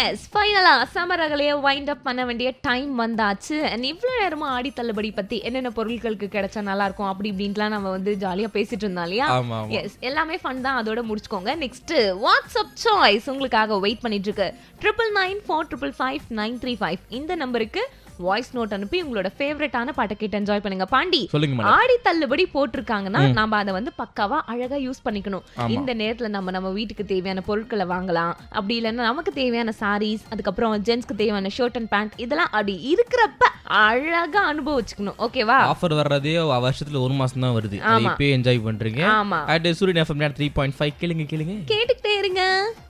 S ஃபைனலா summer அகலைய wind up பண்ண வேண்டிய டைம் வந்தாச்சு அண்ட் இவ்வளவு நேரமா ஆடி தள்ளுபடி பத்தி என்னென்ன பொருட்களுக்கு கிடைச்சா நல்லா இருக்கும் அப்படி இப்படின்ட்டுலாம் நம்ம வந்து ஜாலியா பேசிட்டு இருந்தோம் இல்லையா ஆமா ஆமா எஸ் எல்லாமே ஃபன் தான் அதோட முடிச்சுக்கோங்க நெக்ஸ்ட் வாட்ஸ்அப் சாய்ஸ் உங்களுக்காக வெயிட் பண்ணிட்டு இருக்கு triple nine four triple five nine three five இந்த நம்பருக்கு வாய்ஸ் நோட் அனுப்பி உங்களோட ஃபேவரட்டான பாட்டை கேட்டு என்ஜாய் பண்ணுங்க பாண்டி சொல்லுங்க மேடம் ஆடி தள்ளுபடி போட்டிருக்காங்கன்னா நாம அதை வந்து பக்காவா அழகா யூஸ் பண்ணிக்கணும் இந்த நேரத்துல நம்ம நம்ம வீட்டுக்கு தேவையான பொருட்களை வாங்கலாம் அப்படி இல்லைன்னா நமக்கு தேவையான சாரீஸ் அதுக்கப்புறம் ஜென்ஸ்க்கு தேவையான ஷர்ட் அண்ட் பேண்ட் இதெல்லாம் அப்படி இருக்கிறப்ப அழகா அனுபவிச்சுக்கணும் ஓகேவா ஆஃபர் வர்றதே வருஷத்துல ஒரு மாசம் தான் வருது அதை ஆமா. இப்பயே என்ஜாய் பண்றீங்க ஆமா அட் சூரியன் எஃப்எம் த்ரீ பாயிண்ட் ஃபைவ் கேளுங்க கேளுங்க கேட்டுக்கிட்டே இருங்க